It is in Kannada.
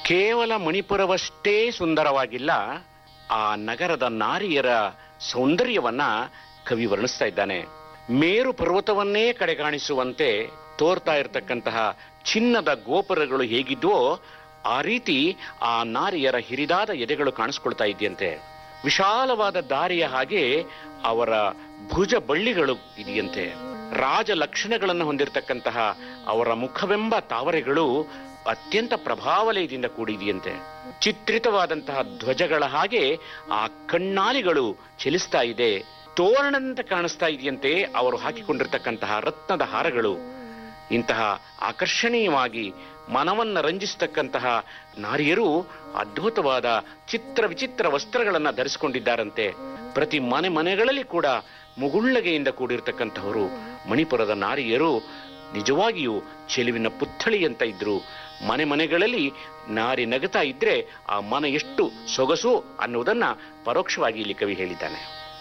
ಕೇವಲ ಮಣಿಪುರವಷ್ಟೇ ಸುಂದರವಾಗಿಲ್ಲ ಆ ನಗರದ ನಾರಿಯರ ಸೌಂದರ್ಯವನ್ನ ಕವಿ ವರ್ಣಿಸ್ತಾ ಇದ್ದಾನೆ ಮೇರು ಪರ್ವತವನ್ನೇ ಕಡೆಗಾಣಿಸುವಂತೆ ತೋರ್ತಾ ಇರತಕ್ಕಂತಹ ಚಿನ್ನದ ಗೋಪುರಗಳು ಹೇಗಿದ್ವೋ ಆ ರೀತಿ ಆ ನಾರಿಯರ ಹಿರಿದಾದ ಎದೆಗಳು ಕಾಣಿಸ್ಕೊಳ್ತಾ ಇದೆಯಂತೆ ವಿಶಾಲವಾದ ದಾರಿಯ ಹಾಗೆ ಅವರ ಭುಜ ಬಳ್ಳಿಗಳು ಇದೆಯಂತೆ ರಾಜ ಲಕ್ಷಣಗಳನ್ನು ಹೊಂದಿರತಕ್ಕಂತಹ ಅವರ ಮುಖವೆಂಬ ತಾವರೆಗಳು ಅತ್ಯಂತ ಪ್ರಭಾವಲಯದಿಂದ ಕೂಡಿದೆಯಂತೆ ಚಿತ್ರಿತವಾದಂತಹ ಧ್ವಜಗಳ ಹಾಗೆ ಆ ಕಣ್ಣಾಲಿಗಳು ಚಲಿಸ್ತಾ ಇದೆ ತೋರಣಂತೆ ಕಾಣಿಸ್ತಾ ಇದೆಯಂತೆ ಅವರು ಹಾಕಿಕೊಂಡಿರ್ತಕ್ಕಂತಹ ರತ್ನದ ಹಾರಗಳು ಇಂತಹ ಆಕರ್ಷಣೀಯವಾಗಿ ಮನವನ್ನ ರಂಜಿಸತಕ್ಕಂತಹ ನಾರಿಯರು ಅದ್ಭುತವಾದ ಚಿತ್ರ ವಿಚಿತ್ರ ವಸ್ತ್ರಗಳನ್ನ ಧರಿಸಿಕೊಂಡಿದ್ದಾರಂತೆ ಪ್ರತಿ ಮನೆ ಮನೆಗಳಲ್ಲಿ ಕೂಡ ಮುಗುಳ್ಳಗೆಯಿಂದ ಕೂಡಿರ್ತಕ್ಕಂತಹವರು ಮಣಿಪುರದ ನಾರಿಯರು ನಿಜವಾಗಿಯೂ ಚೆಲುವಿನ ಪುತ್ಥಳಿ ಅಂತ ಇದ್ರು ಮನೆ ಮನೆಗಳಲ್ಲಿ ನಾರಿ ನಗತಾ ಇದ್ರೆ ಆ ಮನ ಎಷ್ಟು ಸೊಗಸು ಅನ್ನುವುದನ್ನ ಪರೋಕ್ಷವಾಗಿ ಇಲ್ಲಿ ಕವಿ ಹೇಳಿದ್ದಾನೆ